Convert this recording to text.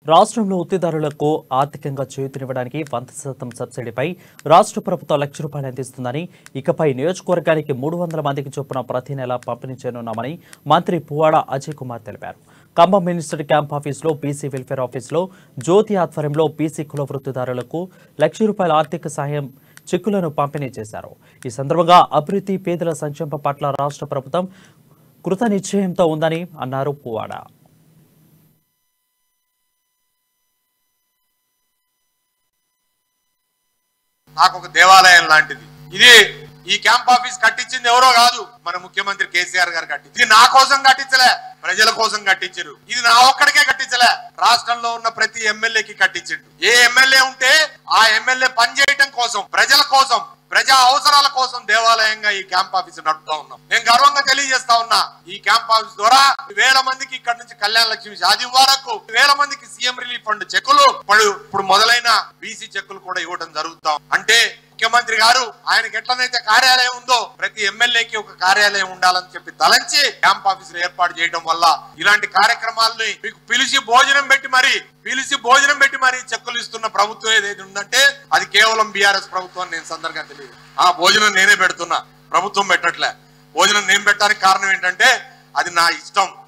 రాష్ట్రంలో ఉత్తిదారులకు ఆర్థికంగా చేయూతనివ్వడానికి వంద శాతం సబ్సిడీపై రాష్ట్ర ప్రభుత్వం లక్ష రూపాయలు అందిస్తుందని ఇకపై నియోజకవర్గానికి మూడు వందల మందికి చొప్పున ప్రతి నెల పంపిణీ చేయనున్నామని మంత్రి పువ్వాడ అజయ్ కుమార్ తెలిపారు ఖమ్మం మినిస్టర్ క్యాంప్ ఆఫీసులో బీసీ వెల్ఫేర్ ఆఫీసులో జ్యోతి ఆధ్వర్యంలో బీసీ కుల వృత్తిదారులకు లక్ష రూపాయల ఆర్థిక సాయం చెక్కులను పంపిణీ చేశారు ఈ సందర్భంగా అభివృద్ధి పేదల సంక్షేమ పట్ల రాష్ట్ర ప్రభుత్వం కృత నిశ్చయంతో ఉందని అన్నారు పువ్వాడ నాకు ఒక దేవాలయం లాంటిది ఇది ఈ క్యాంప్ ఆఫీస్ కట్టించింది ఎవరో కాదు మన ముఖ్యమంత్రి కేసీఆర్ గారు కట్టింది ఇది నా కోసం కట్టించలే ప్రజల కోసం కట్టించారు ఇది నా ఒక్కడికే కట్టించలే రాష్ట్రంలో ఉన్న ప్రతి ఎమ్మెల్యేకి కట్టించిండు ఏ ఎమ్మెల్యే ఉంటే ఆ ఎమ్మెల్యే పనిచేయటం కోసం ప్రజల కోసం ప్రజా అవసరాల కోసం దేవాలయంగా ఈ క్యాంప్ ఆఫీస్ నడుపుతా ఉన్నాం నేను గర్వంగా తెలియజేస్తా ఉన్నా ఈ క్యాంప్ ఆఫీస్ ద్వారా వేల మందికి ఇక్కడ నుంచి కళ్యాణ లక్ష్మి షాదీ వరకు వేల మందికి సీఎం రిలీఫ్ ఫండ్ చెక్కులు ఇప్పుడు ఇప్పుడు మొదలైన బీసీ చెక్కులు కూడా ఇవ్వడం జరుగుతాం అంటే ముఖ్యమంత్రి గారు ఆయనకి ఎట్లనైతే కార్యాలయం ఉందో ప్రతి ఎమ్మెల్యేకి ఒక కార్యాలయం ఉండాలని చెప్పి తలంచి క్యాంప్ ఆఫీసులు ఏర్పాటు చేయడం వల్ల ఇలాంటి కార్యక్రమాలని మీకు పిలిచి భోజనం పెట్టి మరి పిలిచి భోజనం పెట్టి మరి చెక్కులు ఇస్తున్న ప్రభుత్వం ఏదైతే ఉందంటే అది కేవలం బీఆర్ఎస్ ప్రభుత్వం అని నేను సందర్భంగా తెలియదు ఆ భోజనం నేనే పెడుతున్నా ప్రభుత్వం పెట్టట్లే భోజనం నేను పెట్టడానికి కారణం ఏంటంటే అది నా ఇష్టం